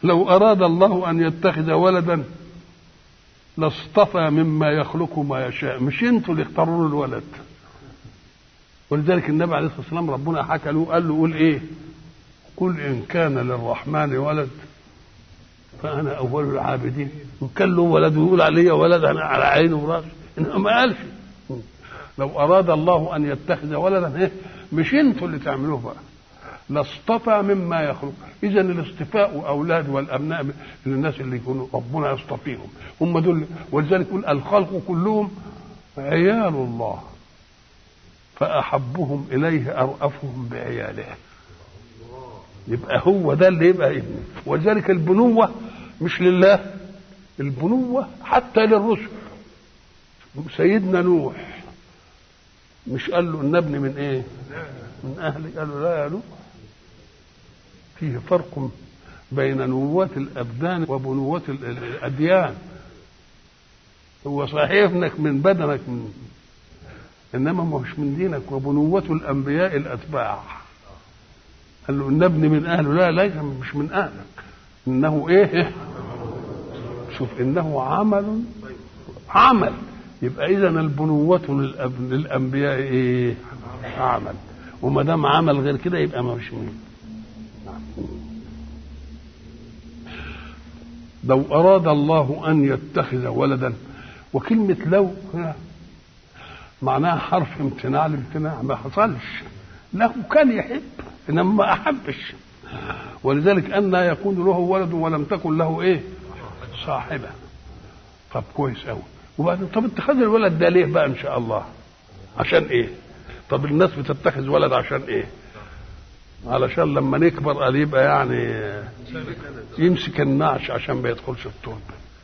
لو أراد الله أن يتخذ ولدا لاصطفى مما يخلق ما يشاء مش انتوا اللي اختاروا له الولد ولذلك النبي عليه الصلاه والسلام ربنا حكى له قال له قول ايه قل ان كان للرحمن ولد فانا اول العابدين وان كان له ولد ويقول علي ولد انا على عيني وراسي انما ما قالش لو اراد الله ان يتخذ ولدا إيه؟ مش انتوا اللي تعملوه بقى لاصطفى مما يخلق اذا الاصطفاء اولاد والابناء من الناس اللي يكونوا ربنا يصطفيهم هم دول ولذلك يقول الخلق كلهم عيال الله فاحبهم اليه ارأفهم بعياله يبقى هو ده اللي يبقى ابنه ولذلك البنوه مش لله البنوه حتى للرسل سيدنا نوح مش قال له ان ابني من ايه من اهلي قال له لا يا نوح فيه فرق بين نبوة الأبدان وبنوة الأديان هو صحيح ابنك من بدنك من إنما مش من دينك وبنوة الأنبياء الأتباع قال له إن ابني من أهله لا لا مش من أهلك إنه إيه شوف إنه عمل عمل يبقى إذا البنوة للأنبياء إيه عمل وما دام عمل غير كده يبقى ما مش منه لو أراد الله أن يتخذ ولدا وكلمة لو هنا معناها حرف امتناع الامتناع ما حصلش له كان يحب إنما ما أحبش ولذلك أن يكون له ولد ولم تكن له إيه صاحبة طب كويس أوي وبعدين طب اتخاذ الولد ده ليه بقى إن شاء الله عشان إيه طب الناس بتتخذ ولد عشان إيه علشان لما نكبر قال يبقى يعني يمسك النعش عشان ما يدخلش التربه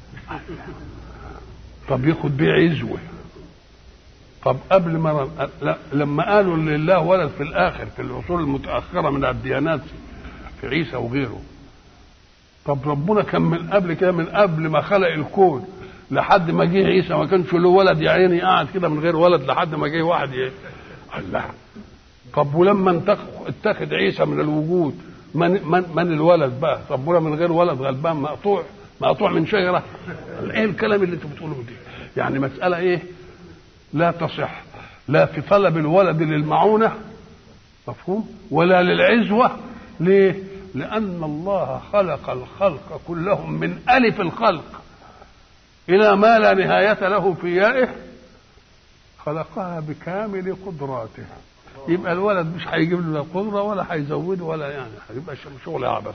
طب ياخد بيه عزوه طب قبل ما لا لما قالوا لله ولد في الاخر في العصور المتاخره من الديانات في عيسى وغيره طب ربنا كان من قبل كده من قبل ما خلق الكون لحد ما جه عيسى ما كانش له ولد يا عيني قاعد كده من غير ولد لحد ما جه واحد ايه الله طب ولما اتخذ عيسى من الوجود من من, من الولد بقى طب ولا من غير ولد غلبان مقطوع مقطوع من شجره ايه الكلام اللي انتوا بتقولوه دي يعني مساله ايه لا تصح لا في طلب الولد للمعونه مفهوم ولا للعزوه ليه لان الله خلق الخلق كلهم من الف الخلق الى ما لا نهايه له في يائه خلقها بكامل قدراته يبقى الولد مش هيجيب له لا قدره ولا هيزوده ولا يعني هيبقى شغل عبث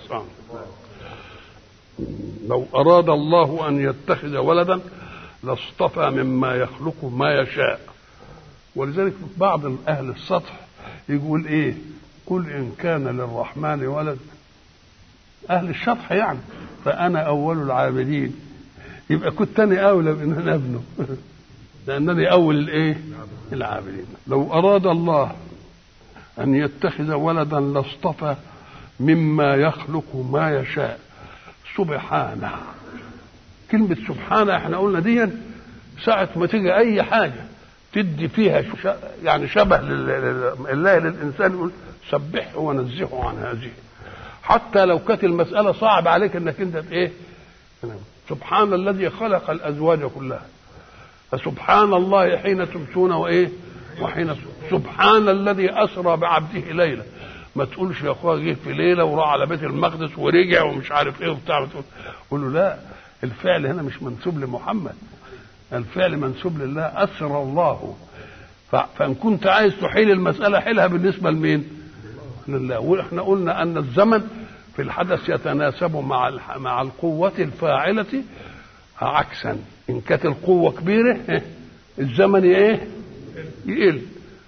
لو اراد الله ان يتخذ ولدا لاصطفى مما يخلق ما يشاء ولذلك بعض اهل السطح يقول ايه قل ان كان للرحمن ولد اهل الشطح يعني فانا اول العابدين يبقى كنت انا اولى بان انا ابنه لانني اول الايه العابدين لو اراد الله أن يتخذ ولدا لاصطفى مما يخلق ما يشاء سبحانه كلمة سبحانه احنا قلنا دي ساعة ما تيجي أي حاجة تدي فيها يعني شبه الله للإنسان يقول سبحه ونزهه عن هذه حتى لو كانت المسألة صعب عليك انك انت ايه سبحان الذي خلق الأزواج كلها فسبحان الله حين تمسون وايه وحين سبحان الذي اسرى بعبده ليلا ما تقولش يا اخويا جه في ليله وراح على بيت المقدس ورجع ومش عارف ايه وبتاع بتقول قول له لا الفعل هنا مش منسوب لمحمد الفعل منسوب لله اسرى الله فان كنت عايز تحيل المساله حيلها بالنسبه لمين؟ لله واحنا قلنا ان الزمن في الحدث يتناسب مع مع القوه الفاعله عكسا ان كانت القوه كبيره الزمن ايه؟ يقل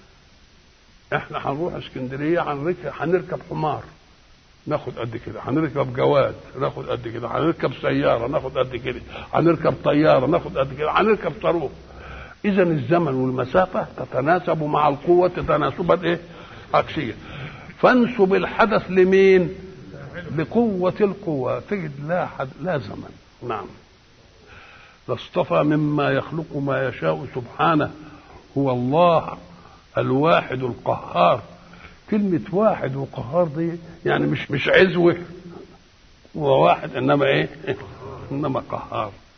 احنا هنروح اسكندريه هنركب هنركب حمار ناخد قد كده هنركب جواد ناخد قد كده هنركب سياره ناخد قد كده هنركب طياره ناخد قد كده هنركب صاروخ اذا الزمن والمسافه تتناسب مع القوه تناسبا ايه عكسيه فانسب الحدث لمين لقوة القوة تجد لا حد لا زمن نعم لاصطفى مما يخلق ما يشاء سبحانه هو الله الواحد القهار كلمة واحد وقهار دي يعني مش مش عزوة هو واحد انما ايه انما قهار